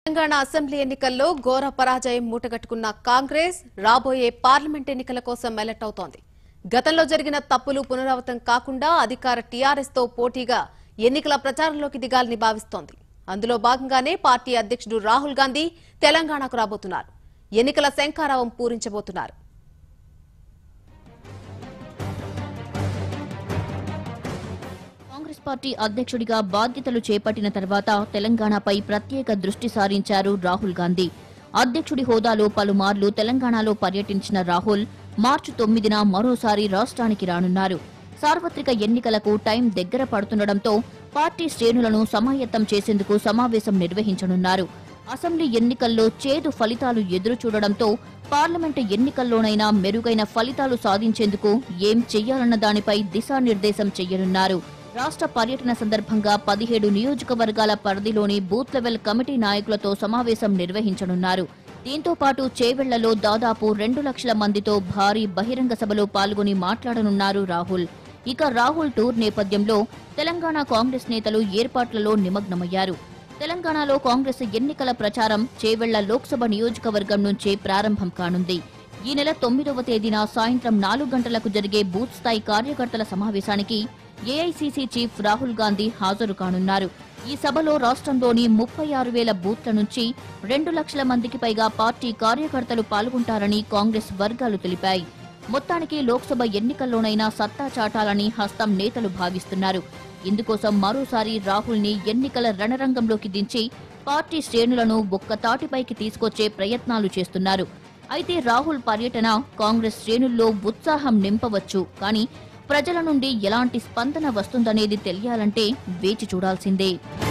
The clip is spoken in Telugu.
తెలంగాణ అసెంబ్లీ ఎన్నికల్లో ఘోర పరాజయం మూటగట్టుకున్న కాంగ్రెస్ రాబోయే పార్లమెంట్ ఎన్నికల కోసం అలర్ట్ అవుతోంది గతంలో జరిగిన తప్పులు పునరావృతం కాకుండా అధికార టీఆర్ఎస్ తో పోటీగా ఎన్నికల ప్రచారంలోకి దిగాలని భావిస్తోంది అందులో భాగంగానే పార్టీ అధ్యక్షుడు రాహుల్ గాంధీ తెలంగాణకు రాబోతున్నారు ఎన్నికల శంఖారావం పూరించబోతున్నారు కాంగ్రెస్ పార్టీ అధ్యక్షుడిగా బాధ్యతలు చేపట్టిన తర్వాత తెలంగాణపై ప్రత్యేక దృష్టి సారించారు రాహుల్ గాంధీ అధ్యక్షుడి హోదాలో పలుమార్లు తెలంగాణలో పర్యటించిన రాహుల్ మార్చి తొమ్మిదిన మరోసారి రాష్ట్రానికి రానున్నారు సార్వత్రిక ఎన్నికలకు టైం దగ్గర పడుతుండటంతో పార్టీ శ్రేణులను సమాయత్తం చేసేందుకు సమావేశం నిర్వహించనున్నారు అసెంబ్లీ ఎన్నికల్లో చేదు ఫలితాలు ఎదురు చూడడంతో పార్లమెంటు ఎన్నికల్లోనైనా మెరుగైన ఫలితాలు సాధించేందుకు ఏం చెయ్యాలన్న దానిపై దిశానిర్దేశం చెయ్యనున్నారు రాష్ట్ర పర్యటన సందర్భంగా పదిహేడు నియోజకవర్గాల పరిధిలోని బూత్ లెవెల్ కమిటీ నాయకులతో సమావేశం నిర్వహించనున్నారు దీంతో పాటు చేవెళ్లలో దాదాపు రెండు లక్షల మందితో భారీ బహిరంగ సభలో పాల్గొని మాట్లాడనున్నారు రాహుల్ ఇక రాహుల్ టూర్ నేపథ్యంలో తెలంగాణ కాంగ్రెస్ నేతలు ఏర్పాట్లలో నిమగ్నమయ్యారు తెలంగాణలో కాంగ్రెస్ ఎన్నికల ప్రచారం చేవెళ్ల లోక్సభ నియోజకవర్గం నుంచే ప్రారంభం కానుంది ఈ నెల తొమ్మిదవ తేదీన సాయంత్రం నాలుగు గంటలకు జరిగే బూత్ స్థాయి కార్యకర్తల సమావేశానికి ఏఐసీసీ చీఫ్ రాహుల్ గాంధీ హాజరు కానున్నారు ఈ సభలో రాష్ట్రంలోని ముప్పై ఆరు వేల బూత్ల నుంచి రెండు లక్షల మందికి పైగా పార్టీ కార్యకర్తలు పాల్గొంటారని కాంగ్రెస్ వర్గాలు తెలిపాయి మొత్తానికి లోక్సభ ఎన్నికల్లోనైనా సత్తా చాటాలని హస్తం నేతలు భావిస్తున్నారు ఇందుకోసం మరోసారి రాహుల్ ని ఎన్నికల రణరంగంలోకి దించి పార్టీ శ్రేణులను ఒక్క తాటిపైకి తీసుకొచ్చే ప్రయత్నాలు చేస్తున్నారు అయితే రాహుల్ పర్యటన కాంగ్రెస్ శ్రేణుల్లో ఉత్సాహం నింపవచ్చు కానీ ప్రజల నుండి ఎలాంటి స్పందన వస్తుందనేది తెలియాలంటే వేచి చూడాల్సిందే